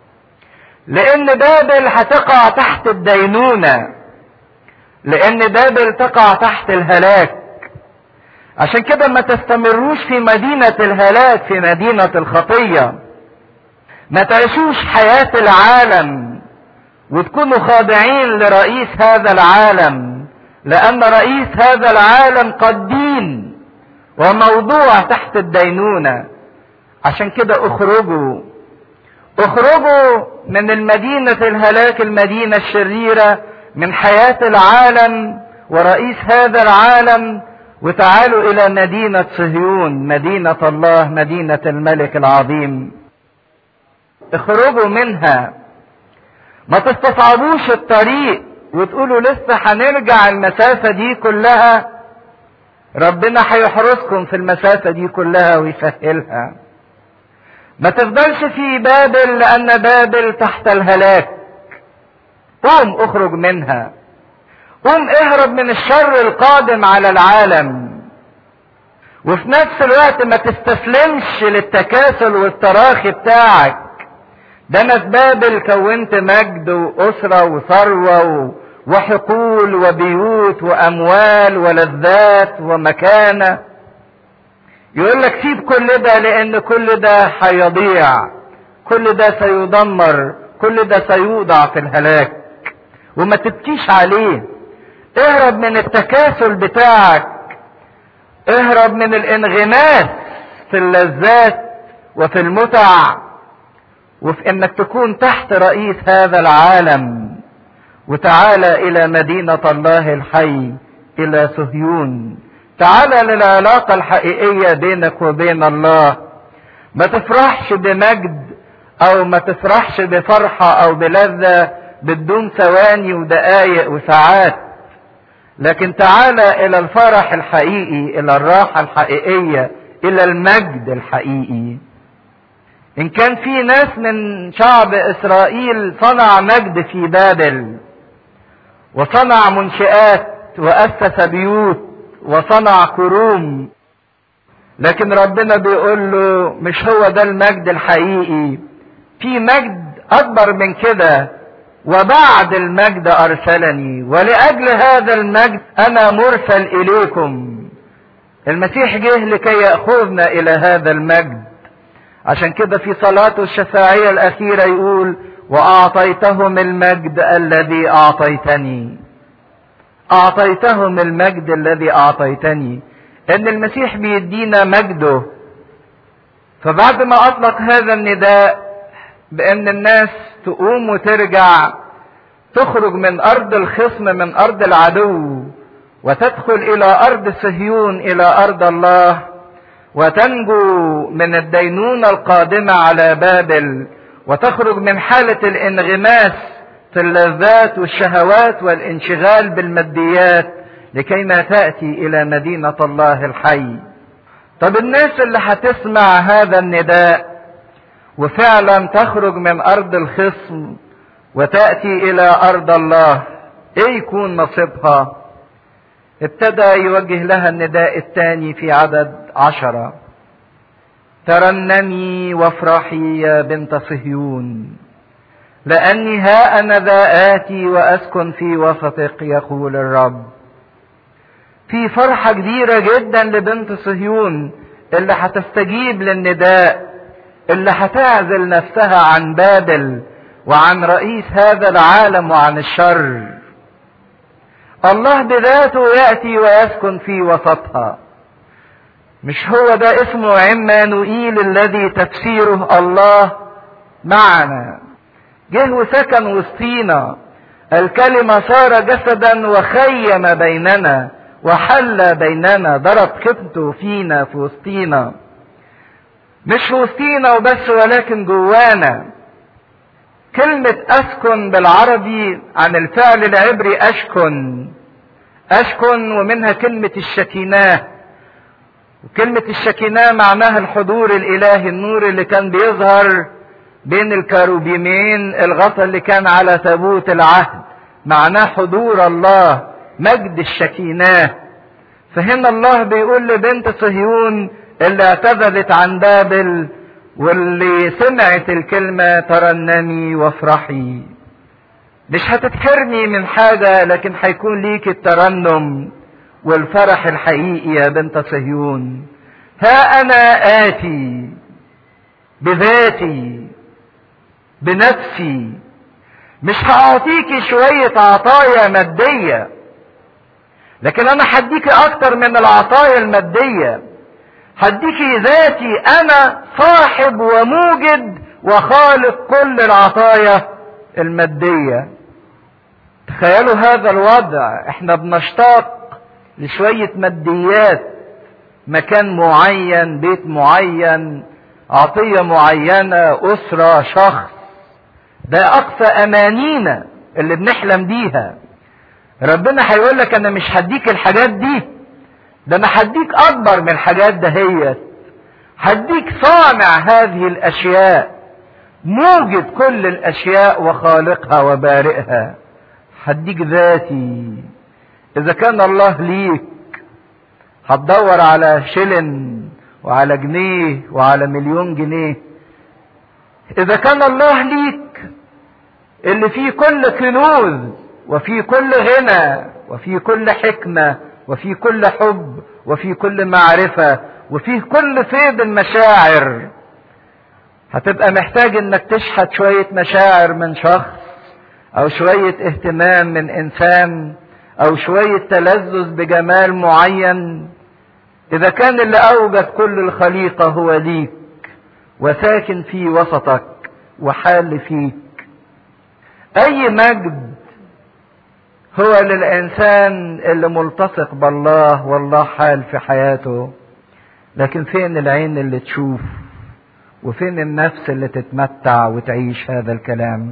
S1: لان بابل هتقع تحت الدينونة لان بابل تقع تحت الهلاك عشان كده ما تستمروش في مدينة الهلاك في مدينة الخطية ما تعيشوش حياة العالم وتكونوا خاضعين لرئيس هذا العالم لأن رئيس هذا العالم قد دين وموضوع تحت الدينونة عشان كده اخرجوا اخرجوا من المدينة الهلاك المدينة الشريرة من حياة العالم ورئيس هذا العالم وتعالوا الى مدينة صهيون مدينة الله مدينة الملك العظيم اخرجوا منها ما تستصعبوش الطريق وتقولوا لسه هنرجع المسافة دي كلها ربنا هيحرسكم في المسافة دي كلها ويسهلها ما تفضلش في بابل لأن بابل تحت الهلاك قوم اخرج منها قوم اهرب من الشر القادم على العالم وفي نفس الوقت ما تستسلمش للتكاسل والتراخي بتاعك ده انا في بابل كونت مجد واسرة وثروة وحقول وبيوت واموال ولذات ومكانة يقول لك سيب كل ده لان كل ده هيضيع كل ده سيدمر كل ده سيوضع في الهلاك وما تبكيش عليه اهرب من التكاسل بتاعك اهرب من الانغماس في اللذات وفي المتع وفي انك تكون تحت رئيس هذا العالم وتعالى الى مدينة الله الحي الى صهيون تعالى للعلاقة الحقيقية بينك وبين الله ما تفرحش بمجد او ما تفرحش بفرحة او بلذة بدون ثواني ودقايق وساعات لكن تعالى الى الفرح الحقيقي الى الراحة الحقيقية الى المجد الحقيقي ان كان في ناس من شعب اسرائيل صنع مجد في بابل وصنع منشئات واسس بيوت وصنع كروم لكن ربنا بيقول له مش هو ده المجد الحقيقي في مجد اكبر من كده وبعد المجد ارسلني ولاجل هذا المجد انا مرسل اليكم المسيح جه لكي ياخذنا الى هذا المجد عشان كده في صلاته الشفاعيه الاخيره يقول واعطيتهم المجد الذي اعطيتني اعطيتهم المجد الذي اعطيتني ان المسيح بيدينا مجده فبعد ما اطلق هذا النداء بان الناس تقوم وترجع تخرج من ارض الخصم من ارض العدو وتدخل الى ارض صهيون الى ارض الله وتنجو من الدينونة القادمة على بابل وتخرج من حالة الانغماس في اللذات والشهوات والانشغال بالماديات لكي ما تأتي إلى مدينة الله الحي طب الناس اللي هتسمع هذا النداء وفعلا تخرج من أرض الخصم وتأتي إلى أرض الله إيه يكون نصيبها ابتدى يوجه لها النداء الثاني في عدد عشرة ترنمي وافرحي يا بنت صهيون لأني ها أنا ذا آتي وأسكن في وسطك يقول الرب في فرحة كبيرة جدا لبنت صهيون اللي هتستجيب للنداء اللي هتعزل نفسها عن بابل وعن رئيس هذا العالم وعن الشر الله بذاته يأتي ويسكن في وسطها مش هو ده اسمه عمانوئيل الذي تفسيره الله معنا جه وسكن وسطينا الكلمة صار جسدا وخيم بيننا وحل بيننا ضرب خبته فينا في وسطينا مش في وسطينا وبس ولكن جوانا كلمة أسكن بالعربي عن الفعل العبري أشكن أشكن ومنها كلمة الشكيناه وكلمة الشكيناه معناها الحضور الإلهي النور اللي كان بيظهر بين الكروبيمين الغطاء اللي كان على تابوت العهد معناه حضور الله مجد الشكيناه فهنا الله بيقول لبنت صهيون اللي اعتذرت عن بابل واللي سمعت الكلمة ترنمي وافرحي مش هتتحرمي من حاجة لكن هيكون ليك الترنم والفرح الحقيقي يا بنت صهيون ها انا اتي بذاتي بنفسي مش هعطيكي شوية عطايا مادية لكن انا هديكي اكتر من العطايا المادية هديكي ذاتي انا صاحب وموجد وخالق كل العطايا المادية تخيلوا هذا الوضع احنا بنشتاق لشوية ماديات مكان معين بيت معين عطية معينة أسرة شخص ده أقصى أمانينا اللي بنحلم بيها ربنا هيقول لك أنا مش هديك الحاجات دي ده أنا هديك أكبر من الحاجات دهيت هديك صانع هذه الأشياء موجد كل الأشياء وخالقها وبارئها هديك ذاتي إذا كان الله ليك هتدور على شلن وعلى جنيه وعلى مليون جنيه إذا كان الله ليك اللي فيه كل كنوز وفي كل غنى وفي كل حكمة وفي كل حب وفي كل معرفة وفيه كل فيض المشاعر هتبقى محتاج انك تشحت شوية مشاعر من شخص او شوية اهتمام من انسان او شوية تلذذ بجمال معين اذا كان اللي اوجد كل الخليقة هو ليك وساكن في وسطك وحال فيك اي مجد هو للانسان اللي ملتصق بالله والله حال في حياته لكن فين العين اللي تشوف وفين النفس اللي تتمتع وتعيش هذا الكلام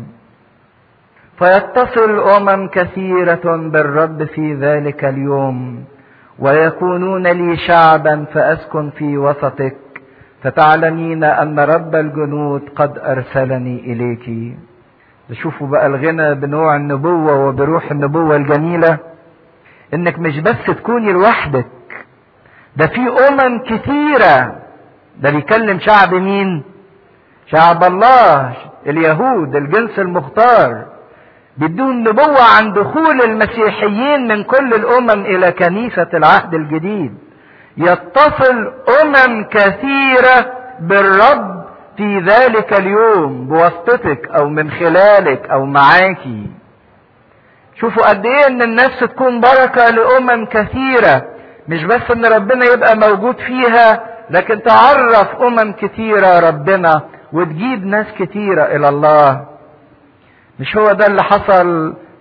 S1: فيتصل امم كثيره بالرب في ذلك اليوم ويكونون لي شعبا فاسكن في وسطك فتعلمين ان رب الجنود قد ارسلني اليك تشوفوا بقى الغنى بنوع النبوه وبروح النبوه الجميله انك مش بس تكوني لوحدك ده في امم كثيره ده بيكلم شعب مين شعب الله اليهود الجنس المختار بدون نبوة عن دخول المسيحيين من كل الأمم إلى كنيسة العهد الجديد يتصل أمم كثيرة بالرب في ذلك اليوم بواسطتك أو من خلالك أو معاكي شوفوا قد إيه إن النفس تكون بركة لأمم كثيرة مش بس إن ربنا يبقى موجود فيها لكن تعرف أمم كثيرة ربنا وتجيب ناس كثيرة إلى الله مش هو ده اللي حصل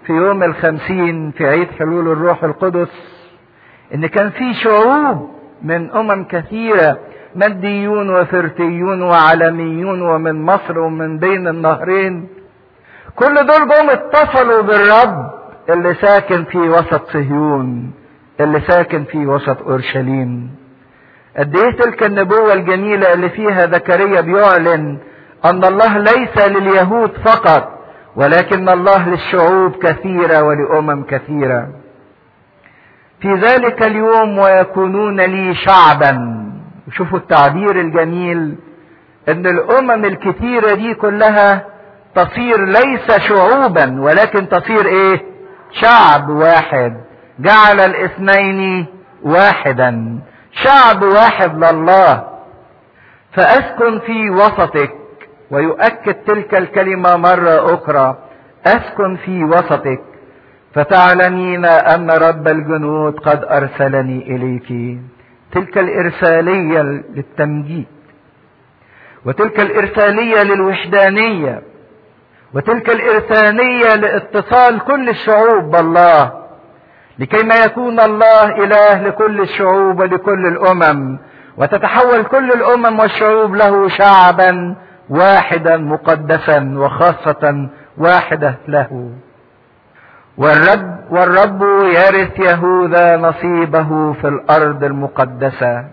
S1: في يوم الخمسين في عيد حلول الروح القدس ان كان في شعوب من امم كثيرة ماديون وفرتيون وعالميون ومن مصر ومن بين النهرين كل دول جم اتصلوا بالرب اللي ساكن في وسط صهيون اللي ساكن في وسط اورشليم قد ايه تلك النبوة الجميلة اللي فيها زكريا بيعلن ان الله ليس لليهود فقط ولكن الله للشعوب كثيرة ولأمم كثيرة في ذلك اليوم ويكونون لي شعبا شوفوا التعبير الجميل ان الامم الكثيرة دي كلها تصير ليس شعوبا ولكن تصير ايه شعب واحد جعل الاثنين واحدا شعب واحد لله فاسكن في وسطك ويؤكد تلك الكلمة مرة أخرى أسكن في وسطك فتعلمين أن رب الجنود قد أرسلني إليك تلك الإرسالية للتمجيد وتلك الإرسالية للوحدانية وتلك الإرسالية لاتصال كل الشعوب بالله لكي ما يكون الله إله لكل الشعوب ولكل الأمم وتتحول كل الأمم والشعوب له شعبا واحدا مقدسا وخاصة واحدة له والرب والرب يرث يهوذا نصيبه في الأرض المقدسة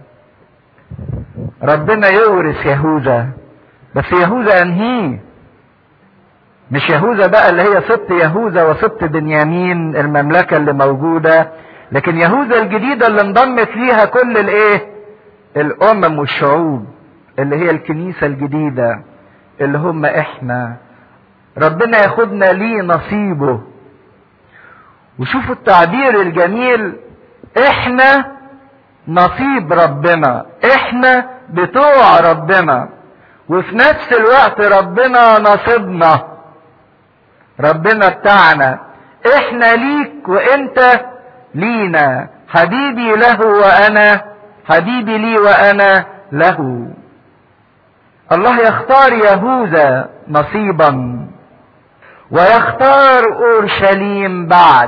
S1: ربنا يورث يهوذا بس يهوذا انهيه مش يهوذا بقى اللي هي سبط يهوذا وسبط بنيامين المملكة اللي موجودة لكن يهوذا الجديدة اللي انضمت ليها كل الايه الامم والشعوب اللي هي الكنيسة الجديدة اللي هم احنا ربنا ياخدنا ليه نصيبه وشوفوا التعبير الجميل احنا نصيب ربنا احنا بتوع ربنا وفي نفس الوقت ربنا نصيبنا ربنا بتاعنا احنا ليك وانت لينا حبيبي له وانا حبيبي لي وانا له الله يختار يهوذا نصيبا ويختار اورشليم بعد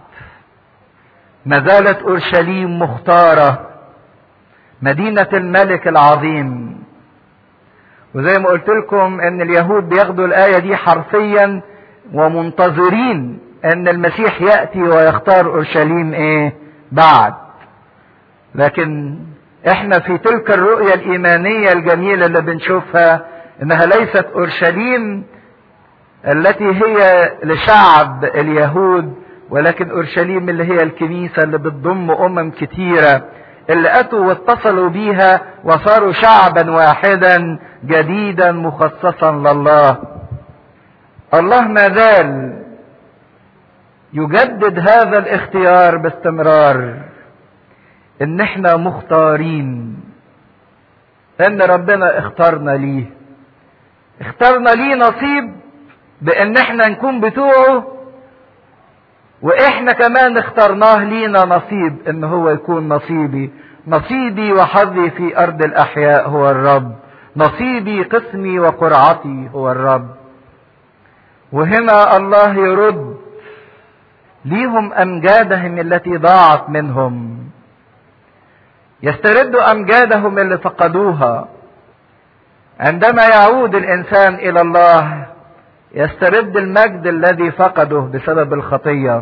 S1: ما زالت اورشليم مختاره مدينه الملك العظيم وزي ما قلت لكم ان اليهود بياخدوا الايه دي حرفيا ومنتظرين ان المسيح ياتي ويختار اورشليم ايه بعد لكن احنا في تلك الرؤية الايمانية الجميلة اللي بنشوفها انها ليست اورشليم التي هي لشعب اليهود ولكن اورشليم اللي هي الكنيسة اللي بتضم امم كتيرة اللي اتوا واتصلوا بيها وصاروا شعبا واحدا جديدا مخصصا لله الله ما زال يجدد هذا الاختيار باستمرار ان احنا مختارين ان ربنا اختارنا ليه اختارنا ليه نصيب بان احنا نكون بتوعه واحنا كمان اخترناه لينا نصيب ان هو يكون نصيبي نصيبي وحظي في ارض الاحياء هو الرب نصيبي قسمي وقرعتي هو الرب وهنا الله يرد ليهم امجادهم التي ضاعت منهم يسترد امجادهم اللي فقدوها عندما يعود الانسان الى الله يسترد المجد الذي فقده بسبب الخطيه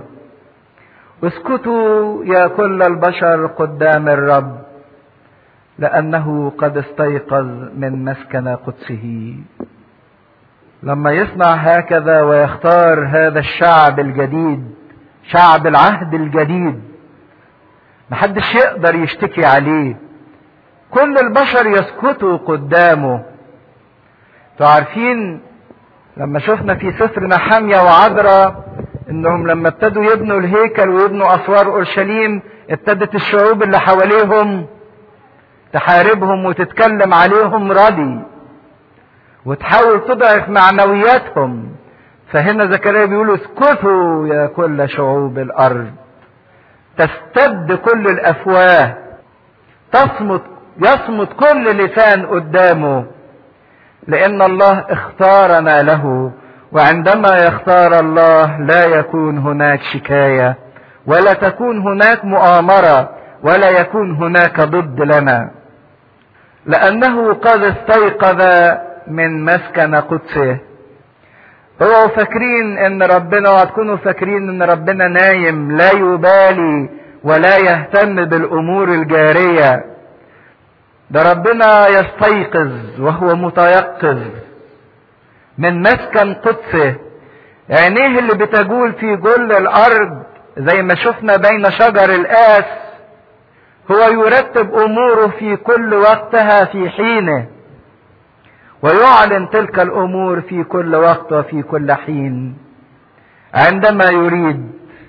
S1: اسكتوا يا كل البشر قدام الرب لانه قد استيقظ من مسكن قدسه لما يصنع هكذا ويختار هذا الشعب الجديد شعب العهد الجديد محدش يقدر يشتكي عليه كل البشر يسكتوا قدامه تعرفين لما شفنا في سفر نحامية وعذراء انهم لما ابتدوا يبنوا الهيكل ويبنوا اسوار اورشليم ابتدت الشعوب اللي حواليهم تحاربهم وتتكلم عليهم ردي وتحاول تضعف معنوياتهم فهنا زكريا بيقول اسكتوا يا كل شعوب الارض تستد كل الافواه تصمت يصمت كل لسان قدامه لان الله اختارنا له وعندما يختار الله لا يكون هناك شكايه ولا تكون هناك مؤامره ولا يكون هناك ضد لنا لانه قد استيقظ من مسكن قدسه اوعوا فاكرين ان ربنا وهتكونوا فاكرين ان ربنا نايم لا يبالي ولا يهتم بالامور الجاريه ده ربنا يستيقظ وهو متيقظ من مسكن قدسه عينيه اللي بتجول في جل الارض زي ما شفنا بين شجر الاس هو يرتب اموره في كل وقتها في حينه ويعلن تلك الامور في كل وقت وفي كل حين عندما يريد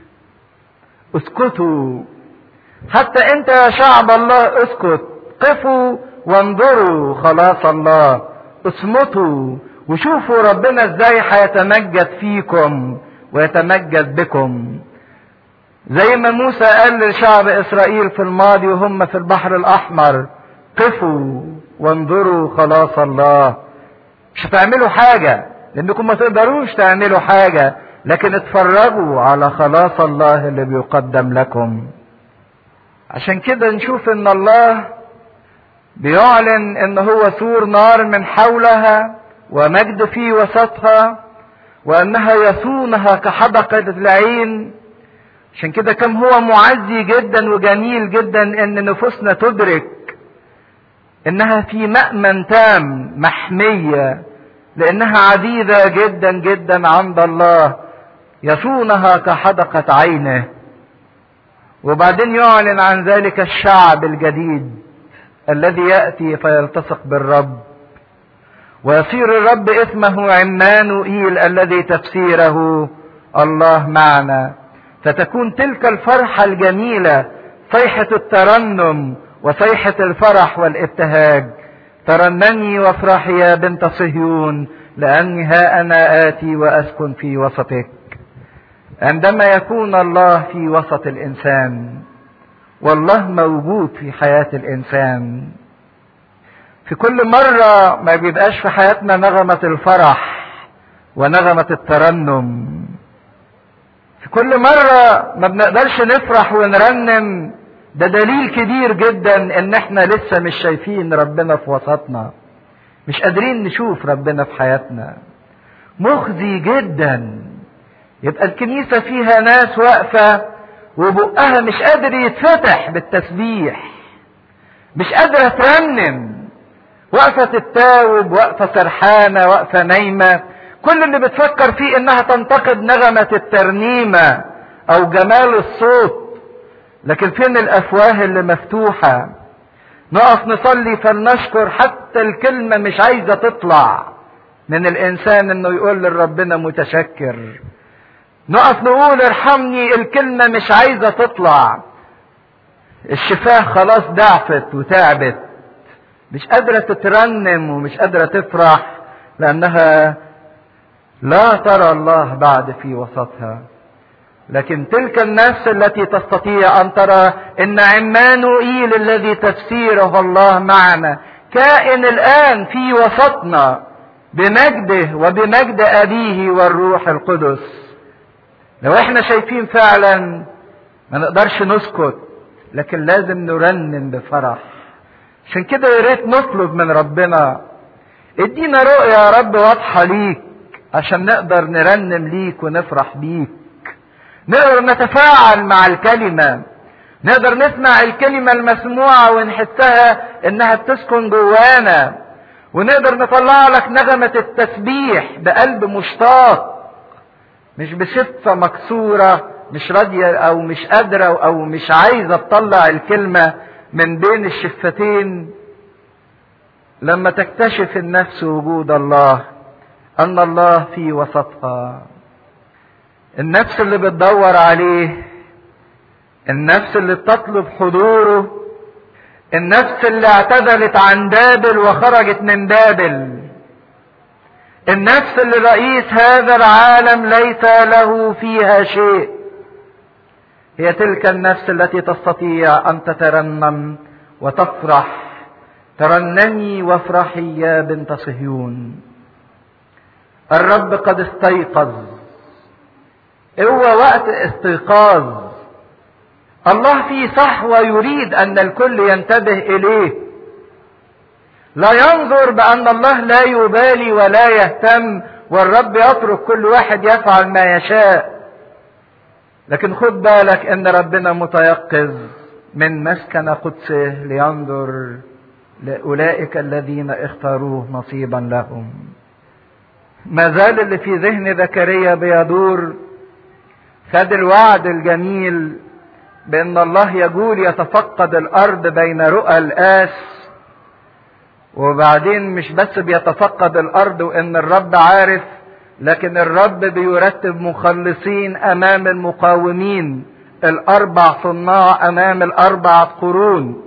S1: اسكتوا حتى انت يا شعب الله اسكت قفوا وانظروا خلاص الله اصمتوا وشوفوا ربنا ازاي هيتمجد فيكم ويتمجد بكم زي ما موسى قال لشعب اسرائيل في الماضي وهم في البحر الاحمر قفوا وانظروا خلاص الله مش هتعملوا حاجة لانكم ما تقدروش تعملوا حاجة لكن اتفرجوا على خلاص الله اللي بيقدم لكم عشان كده نشوف ان الله بيعلن ان هو سور نار من حولها ومجد في وسطها وانها يصونها كحدقة العين عشان كده كم هو معزي جدا وجميل جدا ان نفوسنا تدرك انها في مأمن تام محمية لانها عديدة جدا جدا عند الله يصونها كحدقة عينه وبعدين يعلن عن ذلك الشعب الجديد الذي يأتي فيلتصق بالرب ويصير الرب اسمه عمانوئيل الذي تفسيره الله معنا فتكون تلك الفرحة الجميلة صيحة الترنم وصيحة الفرح والابتهاج ترنمي وافرحي يا بنت صهيون لأني ها أنا آتي وأسكن في وسطك عندما يكون الله في وسط الإنسان والله موجود في حياة الإنسان في كل مرة ما بيبقاش في حياتنا نغمة الفرح ونغمة الترنم في كل مرة ما بنقدرش نفرح ونرنم ده دليل كبير جدا ان احنا لسه مش شايفين ربنا في وسطنا مش قادرين نشوف ربنا في حياتنا مخزي جدا يبقى الكنيسة فيها ناس واقفة وبقها مش قادر يتفتح بالتسبيح مش قادرة ترنم واقفة تتاوب واقفة سرحانة واقفة نايمة كل اللي بتفكر فيه انها تنتقد نغمة الترنيمة او جمال الصوت لكن فين الافواه اللي مفتوحة نقف نصلي فلنشكر حتى الكلمة مش عايزة تطلع من الانسان انه يقول لربنا متشكر نقف نقول ارحمني الكلمة مش عايزة تطلع الشفاه خلاص ضعفت وتعبت مش قادرة تترنم ومش قادرة تفرح لأنها لا ترى الله بعد في وسطها لكن تلك النفس التي تستطيع أن ترى إن عمانوئيل الذي تفسيره الله معنا كائن الآن في وسطنا بمجده وبمجد أبيه والروح القدس لو احنا شايفين فعلا ما نقدرش نسكت لكن لازم نرنم بفرح عشان كده يا ريت نطلب من ربنا ادينا رؤية يا رب واضحة ليك عشان نقدر نرنم ليك ونفرح بيك نقدر نتفاعل مع الكلمة نقدر نسمع الكلمة المسموعة ونحسها انها بتسكن جوانا ونقدر نطلع لك نغمة التسبيح بقلب مشتاق مش بشفة مكسورة مش راضية او مش قادرة او مش عايزة تطلع الكلمة من بين الشفتين لما تكتشف النفس وجود الله ان الله في وسطها النفس اللي بتدور عليه النفس اللي بتطلب حضوره النفس اللي اعتزلت عن بابل وخرجت من بابل النفس اللي رئيس هذا العالم ليس له فيها شيء هي تلك النفس التي تستطيع ان تترنم وتفرح ترنمي وافرحي يا بنت صهيون الرب قد استيقظ هو وقت استيقاظ الله في صحوة يريد أن الكل ينتبه إليه لا ينظر بأن الله لا يبالي ولا يهتم والرب يترك كل واحد يفعل ما يشاء لكن خد بالك ان ربنا متيقظ من مسكن قدسه لينظر لاولئك الذين اختاروه نصيبا لهم ما زال اللي في ذهن زكريا بيدور خد الوعد الجميل بان الله يقول يتفقد الارض بين رؤى الاس وبعدين مش بس بيتفقد الارض وان الرب عارف لكن الرب بيرتب مخلصين امام المقاومين الاربع صناع امام الاربع قرون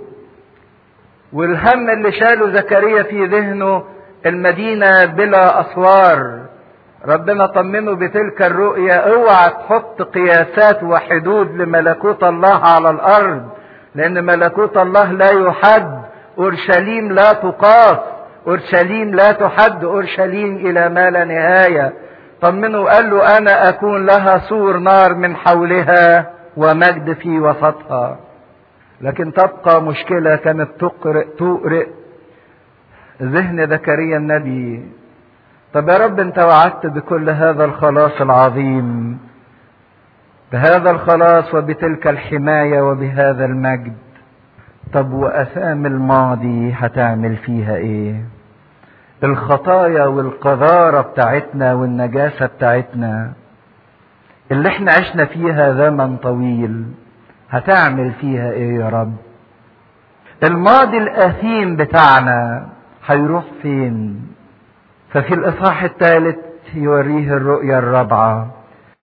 S1: والهم اللي شاله زكريا في ذهنه المدينة بلا اسوار ربنا طمنه بتلك الرؤية اوعى تحط قياسات وحدود لملكوت الله على الارض لان ملكوت الله لا يحد اورشليم لا تقاس اورشليم لا تحد اورشليم الى ما لا نهايه طمنه وقال له انا اكون لها سور نار من حولها ومجد في وسطها لكن تبقى مشكله كانت تقرئ تؤرئ ذهن زكريا النبي طب يا رب انت وعدت بكل هذا الخلاص العظيم بهذا الخلاص وبتلك الحمايه وبهذا المجد طب واثام الماضي هتعمل فيها ايه الخطايا والقذارة بتاعتنا والنجاسة بتاعتنا اللي احنا عشنا فيها زمن طويل هتعمل فيها ايه يا رب الماضي الاثيم بتاعنا هيروح فين ففي الاصحاح الثالث يوريه الرؤيا الرابعة